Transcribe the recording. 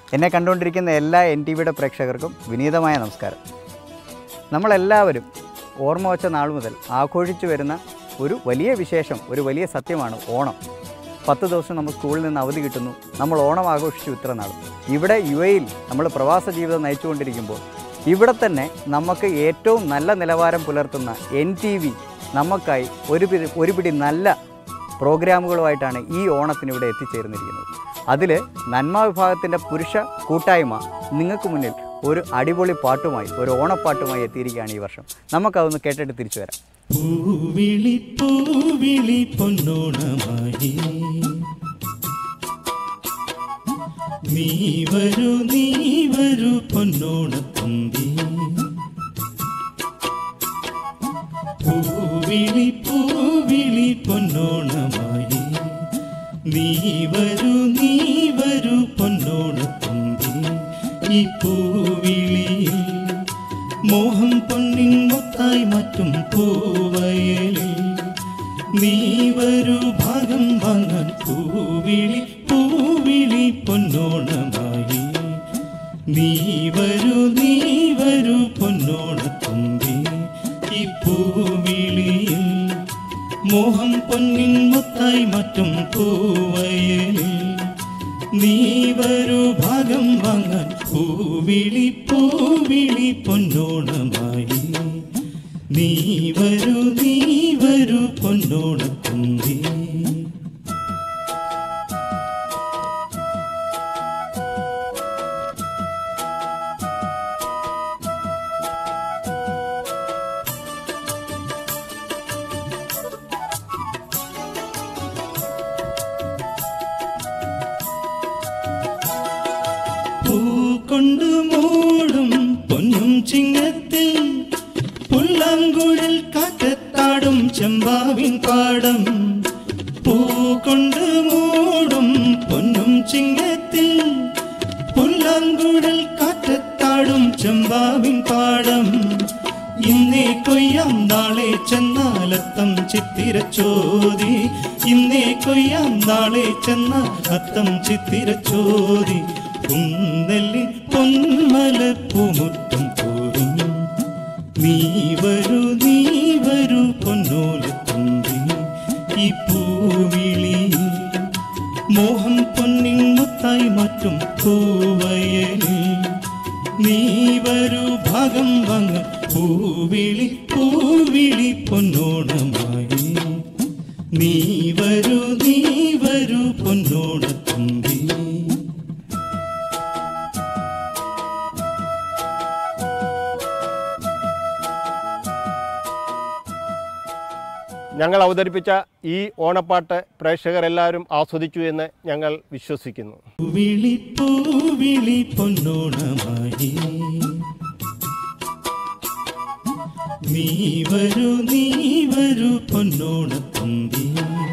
എന്നെ കണ്ടുകൊണ്ടിരിക്കുന്ന എല്ലാ എൻ ടി വിയുടെ പ്രേക്ഷകർക്കും വിനീതമായ നമസ്കാരം നമ്മളെല്ലാവരും ഓർമ്മ വച്ച നാൾ മുതൽ ആഘോഷിച്ചു വരുന്ന ഒരു വലിയ വിശേഷം ഒരു വലിയ സത്യമാണ് ഓണം പത്ത് ദിവസം നമ്മൾ സ്കൂളിൽ നിന്ന് അവധി കിട്ടുന്നു നമ്മൾ ഓണം ആഘോഷിച്ചു ഇത്ര നാൾ ഇവിടെ യു എയിൽ നമ്മൾ പ്രവാസ ജീവിതം നയിച്ചുകൊണ്ടിരിക്കുമ്പോൾ ഇവിടെ തന്നെ നമുക്ക് ഏറ്റവും നല്ല നിലവാരം പുലർത്തുന്ന എൻ ടി വി നമുക്കായി ഒരു പിടി ഒരു പിടി നല്ല പ്രോഗ്രാമുകളുമായിട്ടാണ് ഈ ഓണത്തിന് ഇവിടെ എത്തിച്ചേർന്നിരിക്കുന്നത് അതിൽ നന്മ വിഭാഗത്തിൻ്റെ പുരുഷ കൂട്ടായ്മ നിങ്ങൾക്ക് മുന്നിൽ ഒരു അടിപൊളി പാട്ടുമായി ഒരു ഓണപ്പാട്ടുമായി എത്തിയിരിക്കുകയാണ് ഈ വർഷം നമുക്കതൊന്ന് കേട്ടിട്ട് തിരിച്ചു വരാം പൂവിളി പൂവിളി പൊന്നോണമായി നീ വരൂ നീ വരൂ പൊന്നോണത്തുമ്പി പൂവിളി പൂവിളി പൊന്നോണമായി നീ വരൂ നീ വരൂ പൊന്നോണത്തുമ്പി ഈ പൂവിളിയിൽ മോഹം പൊന്നിൻ മുത്തായി മറ്റും പൂവയലിൽ നീ വരൂ ഭാഗം വാങ്ങാൻ പൂവിളി പൂവിളി പൊന്നോണമായി നീ വരൂ നീ വരൂ പൊന്നോണത്തുമ്പി ഈ പൂവിളിയിൽ മോഹം പൊന്നിൻ മുത്തായി മറ്റും പൂവയലിൽ നീ വരൂ ഭാഗം വാങ്ങാൻ പൂവിളി പൂവിളി പൊന്നോണമായി നീ വരൂ നീ വരൂ പൊന്നോണത്തുമ്പി പൂ കൊണ്ടു മൂടും പൊന്നും ചിങ്ങത്തിൽ പുല്ലാങ്കുഴൽ കാറ്റത്താടും ചെമ്പാവിൻ പാടം പൂ കൊണ്ട് മൂടും പൊന്നും ചിങ്ങത്തിൽ പുല്ലാങ്കുഴൽ കാറ്റത്താടും ചെമ്പാവിൻ പാടം ഇന്നേ കൊയ്യാം നാളെ ചെന്നാലത്തം ചിത്തിരച്ചോതി ഇന്നേ കൊയ്യാം നാളെ ചെന്നാൽ അത്തം ചിത്തിരച്ചോതി കുന്നല്ലി പൊന്മല പൂമുറ്റം തോറും നീ വരൂ നീ വരൂ പൊന്നോലത്തുമ്പി ഈ പൂവിളിയിൽ മോഹം പൊന്നിൻ മുത്തായി മാറ്റും പൂവയലിൽ നീ വരൂ ഭാഗം വാങ്ങ പൂവിളി പൂവിളി പൊന്നോണമായി നീ വരൂ നീ വരൂ പൊന്നോണത്തുമ്പി ഞങ്ങൾ അവതരിപ്പിച്ച ഈ ഓണപ്പാട്ട് പ്രേക്ഷകർ എല്ലാവരും ആസ്വദിച്ചു എന്ന് ഞങ്ങൾ വിശ്വസിക്കുന്നു പൂവിളി പൂവിളി പൊന്നോണമായി നീ വരൂ നീ വരൂ പൊന്നോണത്തുമ്പി